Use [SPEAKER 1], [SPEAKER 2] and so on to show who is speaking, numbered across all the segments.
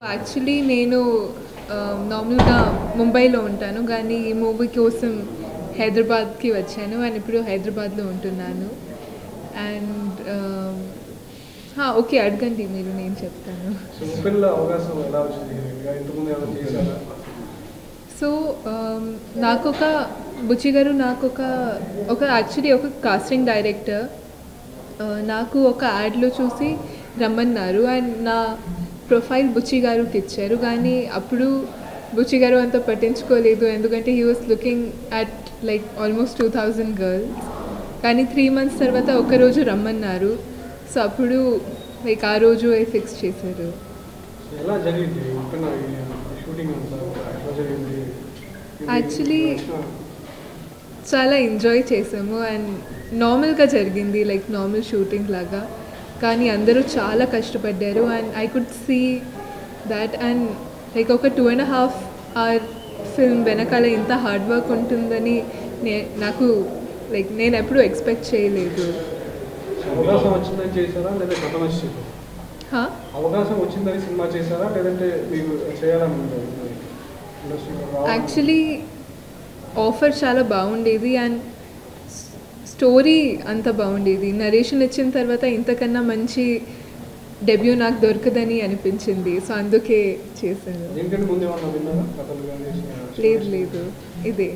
[SPEAKER 1] Actually నేను నార్మల్గా ముంబైలో ఉంటాను కానీ ఈ మూవీ కోసం హైదరాబాద్కి వచ్చాను అండ్ ఇప్పుడు హైదరాబాద్లో ఉంటున్నాను అండ్ ఓకే అడగండి మీరు నేను చెప్తాను
[SPEAKER 2] సో ఓపెన్లో అవకాశం ఎలా వచ్చింది ఇంకా ఇంతకుముందు ఏమైనా చేశారా
[SPEAKER 1] సో నాకు ఒక బుచ్చి గారు నాకు ఒక ఒక యాక్చువల్లీ ఒక కాస్టింగ్ డైరెక్టర్ నాకు ఒక యాడ్లో చూసి రమ్మన్నారు అండ్ నా ప్రొఫైల్ బుచ్చి గారికి ఇచ్చారు కానీ అప్పుడు బుచ్చి గారు అంత పట్టించుకోలేదు ఎందుకంటే he was looking at like almost two thousand girls కానీ త్రీ మంత్స్ తర్వాత ఒక రోజు రమ్మన్నారు సో అప్పుడు లైక్ ఆ రోజు ఫిక్స్ చేశారు
[SPEAKER 2] సో ఎలా జరిగింది ఓపెన్ షూటింగ్ అంతా ఎట్లా జరిగింది
[SPEAKER 1] Actually, చాలా ఎంజాయ్ చేసాము అండ్ నార్మల్గా జరిగింది లైక్ నార్మల్ షూటింగ్ లాగా కానీ అందరూ చాలా కష్టపడ్డారు and I could see that and like ఒక two and half hour film వెనకాల ఇంత హార్డ్ వర్క్ ఉంటుందని నే నాకు లైక్ నేను ఎప్పుడూ ఎక్స్పెక్ట్ చేయలేదు
[SPEAKER 2] సో అవకాశం వచ్చిందని చేశారా లేదా కథ నచ్చింది
[SPEAKER 1] హా?
[SPEAKER 2] అవకాశం వచ్చిందని సినిమా చేశారా లేదంటే మీకు చేయాలని ఉందా ఇండస్ట్రీలో రావాలని?
[SPEAKER 1] యాక్చువల్లీ ఆఫర్ చాలా బాగుండేది అండ్ స్టోరీ అంత బాగుండేది నరేషన్ ఇచ్చిన తర్వాత ఇంతకన్నా మంచి డెబ్యూ నాకు దొరకదని అనిపించింది సో అందుకే చేశాను
[SPEAKER 2] దీనికంటే ముందు ఏమన్నా విన్నారా కథలు కానీ
[SPEAKER 1] లేదు లేదు ఇదే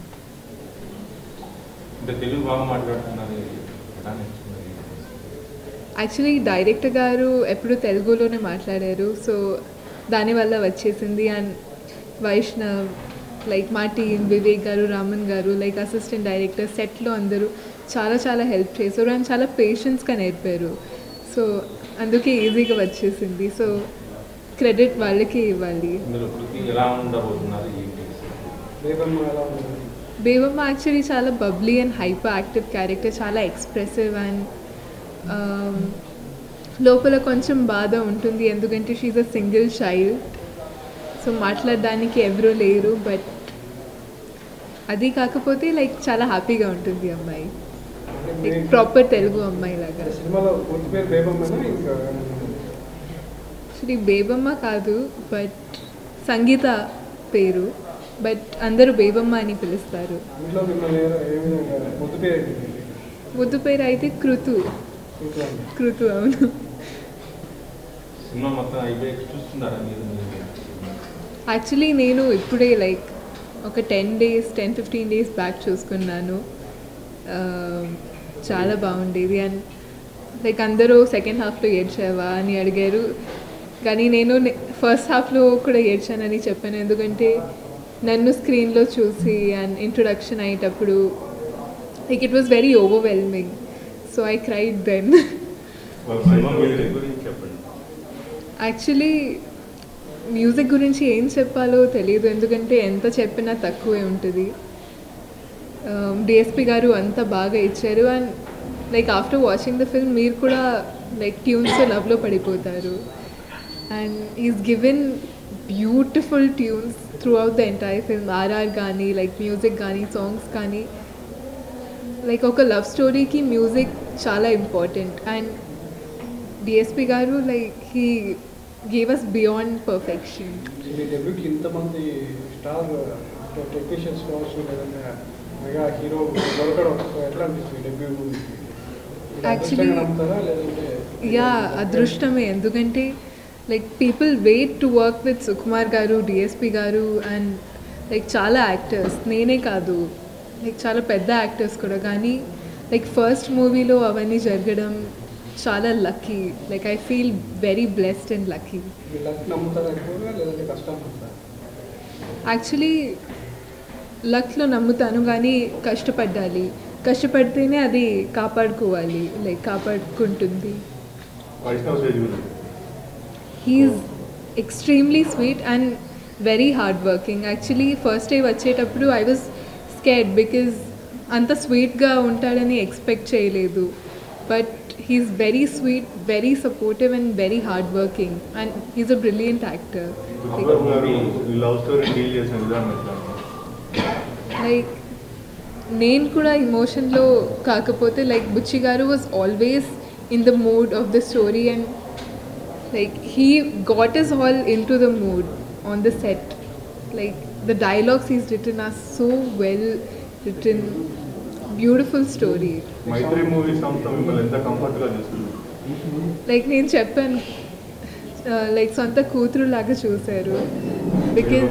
[SPEAKER 3] అంటే తెలుగు బాగా మాట్లాడుతున్నారు ఎలా నేర్చుకున్నారు
[SPEAKER 1] యాక్చువల్లీ డైరెక్టర్ గారు ఎప్పుడు తెలుగులోనే మాట్లాడారు సో దానివల్ల వచ్చేసింది అండ్ వైష్ణవ్ లైక్ మా టీం వివేక్ గారు రామన్ గారు లైక్ అసిస్టెంట్ డైరెక్టర్ సెట్లో అందరూ చాలా చాలా హెల్ప్ చేశారు అండ్ చాలా పేషెన్స్గా నేర్పారు సో అందుకే ఈజీగా వచ్చేసింది సో క్రెడిట్ వాళ్ళకి ఇవ్వాలి
[SPEAKER 3] ఇందులో కృతి ఎలా ఉండబోతున్నారు ఏంటి
[SPEAKER 2] లేదమ్మా ఎలా ఉంది
[SPEAKER 1] బేబమ్మ యాక్చువల్లీ చాలా bubbly and hyper active character చాలా ఎక్స్ప్రెసివ్ అండ్ లోపల కొంచెం బాధ ఉంటుంది ఎందుకంటే she a single child so మాట్లాడడానికి ఎవరూ లేరు బట్ అది కాకపోతే లైక్ చాలా హ్యాపీగా ఉంటుంది అమ్మాయి
[SPEAKER 2] అంటే
[SPEAKER 1] లైక్
[SPEAKER 2] మీ-
[SPEAKER 1] ప్రాపర్ తెలుగు అమ్మాయి లాగా
[SPEAKER 2] అంటే సినిమాలో పూర్తి పేరు బేబమ్మేనా ఇంకా
[SPEAKER 1] యాక్చువల్లీ బేబమ్మ కాదు బట్ సంగీత పేరు బట్ అందరూ బేబమ్మ అని పిలుస్తారు
[SPEAKER 2] ఇంట్లో మిమ్మల్ని ఏ- ఏ విధంగా ముద్దు పేరు ఏంటి
[SPEAKER 1] ముద్దు పేరు అయితే కృతు
[SPEAKER 2] ఇంట్లో ఉంది.
[SPEAKER 1] కృతు అవును
[SPEAKER 3] సినిమా మొత్తం అయిపోయి చూస్తున్నారా మీరు మీరు?
[SPEAKER 1] యాక్చువల్లీ నేను ఇప్పుడే లైక్ ఒక ten days ten fifteen days back చూసుకున్నాను ఆ, చాలా బాగుండేది అండ్ లైక్ అందరూ సెకండ్ హాఫ్లో ఏడ్చావా అని అడిగారు కానీ నేను ఫస్ట్ హాఫ్లో కూడా ఏడ్చానని చెప్పాను ఎందుకంటే నన్ను స్క్రీన్లో చూసి అండ్ ఇంట్రొడక్షన్ అయ్యేటప్పుడు like it was very overwhelming so I cried then
[SPEAKER 3] cinema music గురించి చెప్పండి
[SPEAKER 1] యాక్చువల్లీ మ్యూజిక్ గురించి ఏం చెప్పాలో తెలియదు ఎందుకంటే ఎంత చెప్పినా తక్కువే ఉంటుంది డిఎస్పి గారు అంత బాగా ఇచ్చారు and like after watching the film మీరు కూడా లైక్ ట్యూన్స్ లవ్లో పడిపోతారు and is given beautiful tunes throughout the entire film RR కానీ లైక్ మ్యూజిక్ కానీ సాంగ్స్ కానీ లైక్ ఒక లవ్ స్టోరీకి మ్యూజిక్ చాలా important and DSP garu like he gave us beyond perfection
[SPEAKER 2] మీ డెబ్యూకి ఇంతమంది స్టార్ టెక్నీషియన్స్ కావచ్చు లేదంటే మెగా హీరో దొరకడం సో ఎట్లా అనిపిస్తుంది డెబ్యూ మూవీకి
[SPEAKER 1] Actually-
[SPEAKER 2] నమ్ముతారా లేదంటే
[SPEAKER 1] యా అదృష్టమే ఎందుకంటే like people wait to work with Sukumar garu DSP గారు అండ్ లైక్ చాలా యాక్టర్స్ నేనే కాదు లైక్ చాలా పెద్ద యాక్టర్స్ కూడా కానీ లైక్ ఫస్ట్ మూవీలో అవన్నీ జరగడం చాలా lucky like I feel very blessed and lucky
[SPEAKER 2] మీ లక్ నమ్ముతారా ఎక్కువగా లేదంటే కష్టం నమ్ముతారా
[SPEAKER 1] యాక్చువల్లీ లక్లో నమ్ముతాను కానీ కష్టపడాలి కష్టపడితేనే అది కాపాడుకోవాలి లైక్ కాపాడుకుంటుంది
[SPEAKER 3] వైష్ణవ్ తేజ్ గురించి
[SPEAKER 1] he's extremely sweet and very hard working actually first day వచ్చేటప్పుడు ఐ వాజ్ స్కేడ్ బికాజ్ అంత స్వీట్గా ఉంటాడని ఎక్స్పెక్ట్ చేయలేదు but he's very sweet very supportive and very hard working and he's a brilliant actor
[SPEAKER 3] అక్బర్ movie love story deal చేసిన విధానం ఎట్లా
[SPEAKER 1] like నేను కూడా ఇమోషన్లో కాకపోతే like Buchi garu was always in the mood of the story and like he got us all into the mood on the set like the dialogues he's written are so well written beautiful story
[SPEAKER 3] Maitri movie సంస్థ మిమ్మల్ని ఎంత కంఫర్ట్గా చూస్తుంది
[SPEAKER 1] like నేను చెప్పాను like సొంత కూతురు లాగా చూశారు because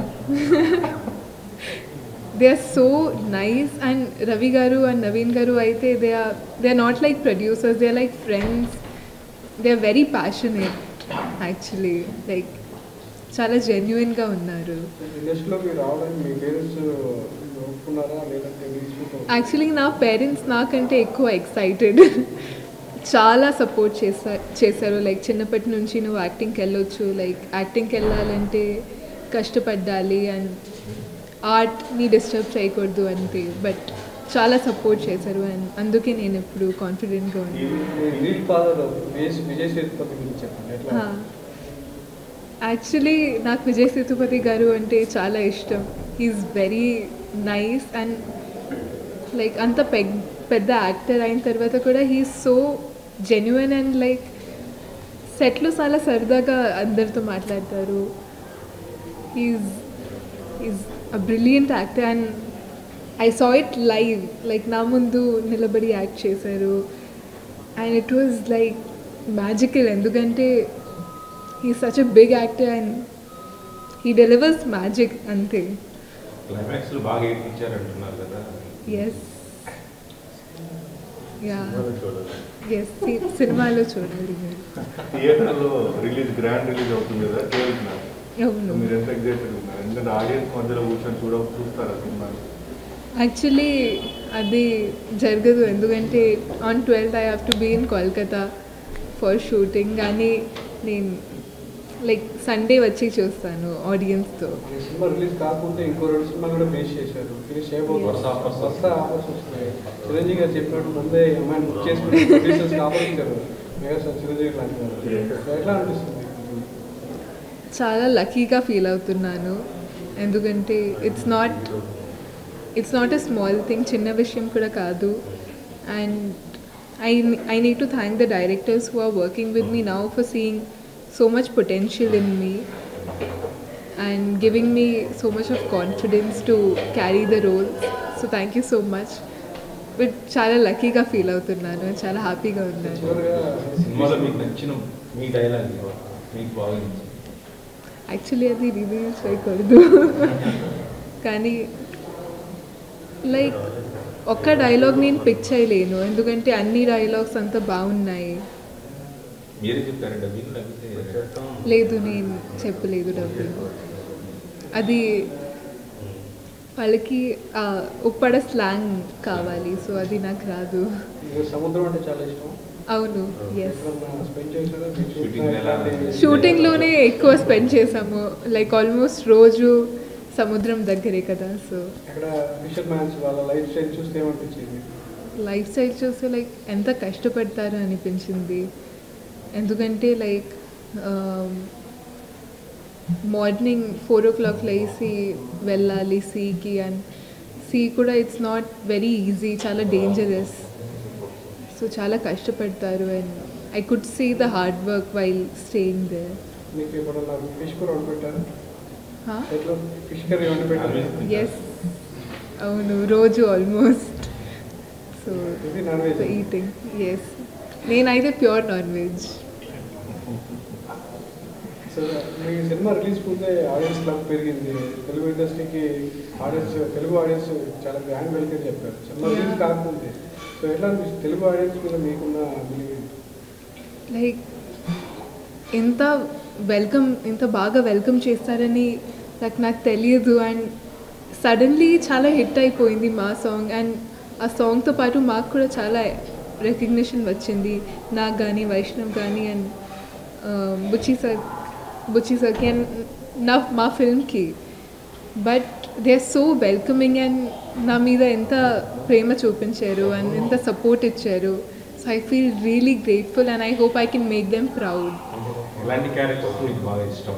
[SPEAKER 1] they are so nice and Ravi garu and Naveen garu అయితే they are they are not like producers they are like friends they are very passionate actually like చాలా జెన్యున్గా ఉన్నారు
[SPEAKER 2] ఇండస్ట్రీలోకి రావడానికి మీ పేరెంట్స్ ఒప్పుకున్నారా లేదంటే మీ ఇష్టం
[SPEAKER 1] యాక్చువల్లీ నా పేరెంట్స్ నాకంటే ఎక్కువ ఎక్సైటెడ్ చాలా సపోర్ట్ చేసా చేశారు లైక్ చిన్నప్పటి నుంచి నువ్వు యాక్టింగ్కి వెళ్ళొచ్చు లైక్ యాక్టింగ్కి వెళ్ళాలంటే కష్టపడాలి అండ్ ఆర్ట్ని డిస్టర్బ్ చేయకూడదు అంతే బట్ చాలా సపోర్ట్ చేశారు అండ్ అందుకే నేను ఇప్పుడు కాన్ఫిడెంట్గా ఉన్నాను
[SPEAKER 2] రీల్ ఫాదర్ విజయ్ విజయ్ సేతుపతి గురించి చెప్పండి ఎట్లా
[SPEAKER 1] యాక్చువల్లీ నాకు విజయ్ సేతుపతి గారు అంటే చాలా ఇష్టం is very nice and like అంత పెగ్ పెద్ద యాక్టర్ అయిన తర్వాత కూడా he so genuine and like సెట్లో చాలా సరదాగా అందరితో మాట్లాడతారు is is a brilliant actor and I saw it live like నా ముందు నిలబడి యాక్ట్ చేశారు and it was like magical ఎందుకంటే he such a big actor and he delivers magic అంతే
[SPEAKER 4] క్లైమాక్స్ బాగా ఏడ్పించారంటున్నారు కదా
[SPEAKER 1] ఎస్ యా
[SPEAKER 3] చూడాలి
[SPEAKER 1] ఎస్ సినిమాలో చూడాలి మీరు
[SPEAKER 3] థియేటర్లో రిలీజ్ గ్రాండ్ రిలీజ్ అవుతుంది కదా కేవలం
[SPEAKER 1] అవును
[SPEAKER 3] మీరు ఎంత ఎగ్జైటెడ్ ఉన్నారు ఎందుకంటే ఆడియన్స్ మధ్యలో కూర్చొని చూడ చూస్తారా సినిమాని
[SPEAKER 1] యాక్చువల్లీ అది జరగదు ఎందుకంటే on twelfth I have to be in Kolkata for shooting కానీ నేను లైక్ సండే వచ్చి చూస్తాను ఆడియన్స్తో
[SPEAKER 2] ఈ సినిమా రిలీజ్ కాకుండా ఇంకో రెండు సినిమాలు కూడా బేస్ చేశారు ఫినిష్ చేయబోతున్నారు
[SPEAKER 4] వరుస offers.
[SPEAKER 2] వరుస ఆఫర్స్ వస్తున్నాయి చిరంజీవి గారు చెప్పినట్టు ముందే ఈ అమ్మాయిని బుక్ చేసుకుని ప్రొడ్యూసర్స్ ఆఫరించారు మెగాస్టార్ చిరంజీవి లాంటి వారు సో ఎట్లా అనిపిస్తుంది
[SPEAKER 1] చాలా లక్కీగా ఫీల్ అవుతున్నాను ఎందుకంటే it's not it's not a small thing చిన్న విషయం కూడా కాదు and I I need to thank the directors who are working with me now for seeing so much potential in me and giving me so much of confidence to carry the role so thank you so much but చాలా లక్కీగా feel అవుతున్నాను చాలా హ్యాపీగా ఉన్నాను
[SPEAKER 2] చివరిగా
[SPEAKER 4] సినిమాలో మీకు నచ్చిన మీ డైలాగ్ మీకు బాగా నచ్చింది
[SPEAKER 1] యాక్చువల్లీ అది రివీల్ చేయకూడదు కానీ లైక్ ఒక్క డైలాగ్ నేను పిక్ చేయలేను ఎందుకంటే అన్ని డైలాగ్స్ అంతా బాగున్నాయి
[SPEAKER 4] మీరే చెప్పారు డబ్బింగ్ లేకపోతే
[SPEAKER 1] లేదు నేను చెప్పలేదు డబ్బు అది వాళ్ళకి ఆ, ఉప్పడ స్లాంగ్ కావాలి సో అది నాకు రాదు
[SPEAKER 2] మీకు సముద్రం అంటే చాలా ఇష్టం
[SPEAKER 1] అవును ఎస్
[SPEAKER 2] ఎప్పుడన్నా స్పెండ్ చేశారా
[SPEAKER 4] Shooting ఎలా?
[SPEAKER 1] షూటింగ్లోనే ఎక్కువ స్పెండ్ చేసాము లైక్ ఆల్మోస్ట్ రోజు సముద్రం దగ్గరే కదా సో
[SPEAKER 2] అక్కడ ఫిషర్ మ్యాన్స్ వాళ్ళ లైఫ్ స్టైల్ చూస్తే ఏమనిపించింది
[SPEAKER 1] లైఫ్ స్టైల్ చూస్తే లైక్ ఎంత కష్టపడతారో అనిపించింది ఎందుకంటే like morning four o'clock లేసి వెళ్ళాలి సీకి అండ్ సీ కూడా ఇట్స్ నాట్ వెరీ ఈజీ చాలా డేంజరస్ సో చాలా కష్టపడతారు and I could see the hard work while staying they
[SPEAKER 2] మీకు ఎప్పుడన్నా ఫిష్ కూర వండి పెట్టారా ఎట్లా ఫిష్ కర్రీ వండి పెట్టారా
[SPEAKER 1] ఎస్ అవును రోజు ఆల్మోస్ట్ సో
[SPEAKER 2] ఇది నాన్ వెజ్
[SPEAKER 1] ఈటింగ్ ఎస్ నేనైతే ప్యూర్ నాన్ వెజ్
[SPEAKER 2] సో మీ సినిమా రిలీజ్ ముందే ఆడియన్స్ క్లబ్ పెరిగింది తెలుగు ఇండస్ట్రీకి ఆడియన్స్ తెలుగు ఆడియన్స్ చాలా గ్రాండ్ వెల్కమ్ చెప్పారు సినిమా రిలీజ్
[SPEAKER 1] Yeah.
[SPEAKER 2] కాకముందే సో ఎట్లా అనిపిస్తుంది తెలుగు ఆడియన్స్ మీద మీకున్న belief?
[SPEAKER 1] లైక్ ఎంత వెల్కమ్ ఇంత బాగా వెల్కమ్ చేస్తారని నాకు నాకు తెలియదు అండ్ సడన్లీ చాలా హిట్ అయిపోయింది మా సాంగ్ అండ్ ఆ సాంగ్తో పాటు మాకు కూడా చాలా రికగ్నిషన్ వచ్చింది నాకు కానీ వైష్ణవ్ కానీ అండ్ బుచ్చి సార్ బుచ్చి సార్కి అండ్ నా మా ఫిల్మ్కి but they are so welcoming and నా మీద ఎంత ప్రేమ చూపించారు అండ్ ఎంత సపోర్ట్ ఇచ్చారు so I feel really grateful and I hope I can make them proud
[SPEAKER 4] ఎలాంటి క్యారెక్టర్స్ మీకు బాగా ఇష్టం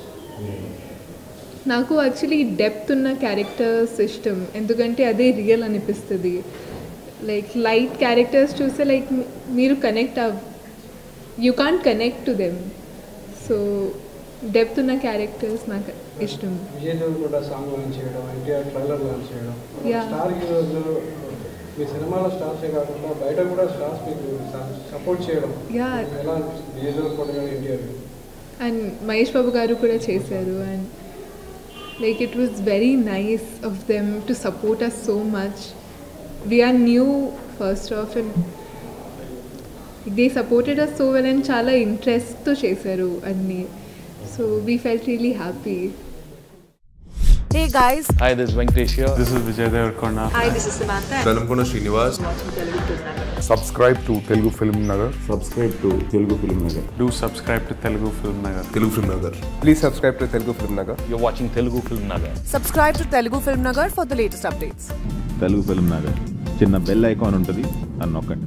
[SPEAKER 1] నాకు యాక్చువల్లీ డెప్త్ ఉన్న క్యారెక్టర్స్ ఇష్టం ఎందుకంటే అదే రియల్ అనిపిస్తుంది లైక్ లైట్ క్యారెక్టర్స్ చూస్తే లైక్ మీరు కనెక్ట్ అవ్ you can't connect to them so depth ఉన్న క్యారెక్టర్స్ నాకు ఇష్టం
[SPEAKER 2] విజయ్ దేవరకొండ సాంగ్ లాంచ్ చేయడం ఎన్టీఆర్ ట్రైలర్ లాంచ్ చేయడం
[SPEAKER 1] Yeah.
[SPEAKER 2] స్టార్ హీరోస్ మీ సినిమాలో స్టార్సే కాకుండా బయట కూడా స్టార్స్ మీకు సపోర్ట్ చేయడం
[SPEAKER 1] Yeah.
[SPEAKER 2] మీకు ఎలా అనిపిస్తుంది విజయ్ దేవరకొండ గారు ఎన్టీఆర్ గారు
[SPEAKER 1] అండ్ మహేష్ బాబు గారు కూడా చేశారు and like it was very nice of them to support us so much we're new first of and they supported us so well and చాలా ఇంట్రెస్ట్తో చేశారు అన్నీ so we felt really happy
[SPEAKER 5] Hey guys,
[SPEAKER 6] Hi, this is Venkatesh here.
[SPEAKER 3] This is Vijay Devarkonda.
[SPEAKER 5] hi, this is Samantha.
[SPEAKER 7] Velankonda Srinivas
[SPEAKER 8] subscribe to Telugu Film Nagar.
[SPEAKER 9] Subscribe to Telugu film Nagar
[SPEAKER 3] Do subscribe to Telugu Film Nagar.
[SPEAKER 7] Telugu film Nagar
[SPEAKER 8] Please subscribe to Telugu Film Nagar.
[SPEAKER 6] You're watching Telugu Film Nagar.
[SPEAKER 5] Subscribe to Telugu Film Nagar for the latest updates.
[SPEAKER 9] Telugu film Nagar చిన్న bell icon ఉంటుంది అని నొక్కండి